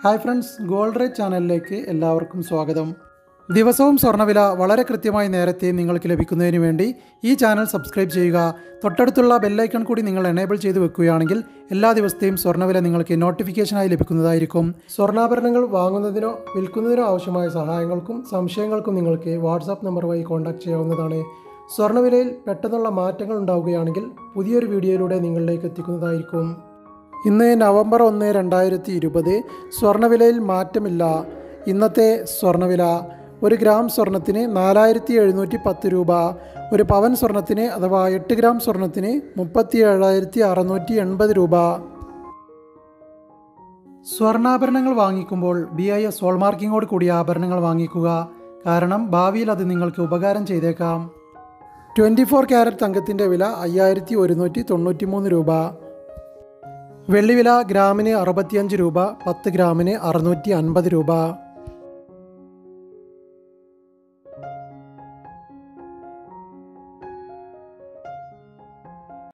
hi friends gold rate ചാനലിലേക്ക് എല്ലാവർക്കും സ്വാഗതം ദിവസവും സ്വർണ്ണവില വളരെ കൃത്യമായി നേരത്തെ നിങ്ങൾക്ക് ലഭിക്കുന്നതിന് വേണ്ടി ഈ ചാനൽ സബ്സ്ക്രൈബ് ചെയ്യുക തൊട്ടടുത്തുള്ള ബെല്ലൈക്കൺ കൂടി നിങ്ങൾ എനേബിൾ ചെയ്ത് വെക്കുകയാണെങ്കിൽ എല്ലാ ദിവസത്തെയും സ്വർണ്ണവില നിങ്ങൾക്ക് നോട്ടിഫിക്കേഷനായി ലഭിക്കുന്നതായിരിക്കും സ്വർണ്ണാഭരണങ്ങൾ വാങ്ങുന്നതിനോ വിൽക്കുന്നതിനോ ആവശ്യമായ സഹായങ്ങൾക്കും സംശയങ്ങൾക്കും നിങ്ങൾക്ക് വാട്സാപ്പ് നമ്പർ വഴി കോൺടാക്ട് ചെയ്യാവുന്നതാണ് സ്വർണ്ണവിലയിൽ പെട്ടെന്നുള്ള മാറ്റങ്ങൾ ഉണ്ടാവുകയാണെങ്കിൽ പുതിയൊരു വീഡിയോയിലൂടെ നിങ്ങളിലേക്ക് എത്തിക്കുന്നതായിരിക്കും ഇന്ന് നവംബർ ഒന്ന് രണ്ടായിരത്തി ഇരുപത് സ്വർണ്ണവിലയിൽ മാറ്റമില്ല ഇന്നത്തെ സ്വർണ്ണവില ഒരു ഗ്രാം സ്വർണത്തിന് നാലായിരത്തി എഴുന്നൂറ്റി പത്ത് രൂപ ഒരു പവൻ സ്വർണത്തിന് അഥവാ എട്ട് ഗ്രാം സ്വർണത്തിന് മുപ്പത്തി ഏഴായിരത്തി അറുന്നൂറ്റി എൺപത് രൂപ സ്വർണ്ണാഭരണങ്ങൾ വാങ്ങിക്കുമ്പോൾ ബി ഐ എസ് ഹോൾമാർക്കിങ്ങോട് കൂടിയ ആഭരണങ്ങൾ വാങ്ങിക്കുക കാരണം ഭാവിയിൽ അത് നിങ്ങൾക്ക് ഉപകാരം ചെയ്തേക്കാം ട്വൻറ്റി ഫോർ ക്യാരറ്റ് തങ്കത്തിൻ്റെ വില അയ്യായിരത്തി ഒരുന്നൂറ്റി തൊണ്ണൂറ്റി മൂന്ന് രൂപ വെള്ളിവില ഗ്രാമിന് അറുപത്തിയഞ്ച് രൂപ പത്ത് ഗ്രാമിന് അറുന്നൂറ്റി അൻപത് രൂപ